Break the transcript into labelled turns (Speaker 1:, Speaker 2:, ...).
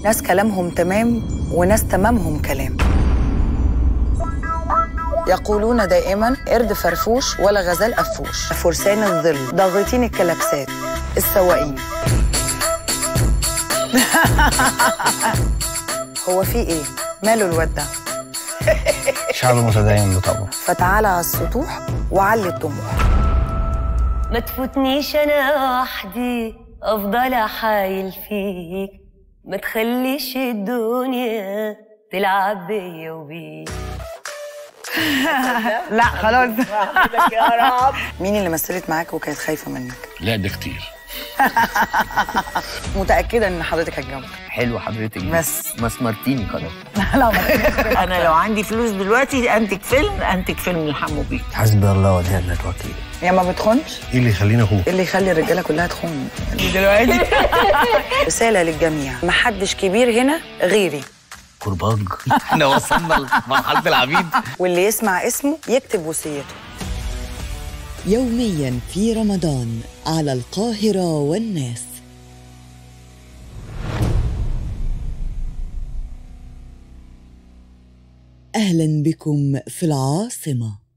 Speaker 1: ناس كلامهم تمام وناس تمامهم كلام يقولون دائما قرد فرفوش ولا غزال قفوش فرسان الظل ضاغطين الكلاكسات السواقين هو في ايه ماله الواد ده
Speaker 2: شعب متدين بطبعه
Speaker 1: فتعالى على السطوح وعلي الطموح
Speaker 3: ما تفوتنيش انا وحدي افضل احايل فيك ما تخليش الدنيا تلعب بيا وبيك
Speaker 1: لا خلاص يا رب مين اللي مثلت معاك وكانت خايفه منك
Speaker 4: لا ده كتير
Speaker 1: متاكده ان حضرتك هتجاوب
Speaker 5: حلو حضرتك دي.
Speaker 1: بس.
Speaker 5: مسمرتيني خلاص
Speaker 1: لا
Speaker 6: انا لو عندي فلوس دلوقتي انتج فيلم انتج فيلم لحمو بيك
Speaker 2: حسبي الله ونعم الوكيل
Speaker 1: يا ما بتخونش
Speaker 2: ايه اللي يخليني اخوك
Speaker 1: ايه اللي يخلي الرجاله كلها تخون دلوقتي رساله للجميع محدش كبير هنا غيري
Speaker 5: كرباج احنا وصلنا لمرحله العبيد
Speaker 1: واللي يسمع اسمه يكتب وصيته
Speaker 7: يوميا في رمضان على القاهرة والناس أهلا بكم في العاصمة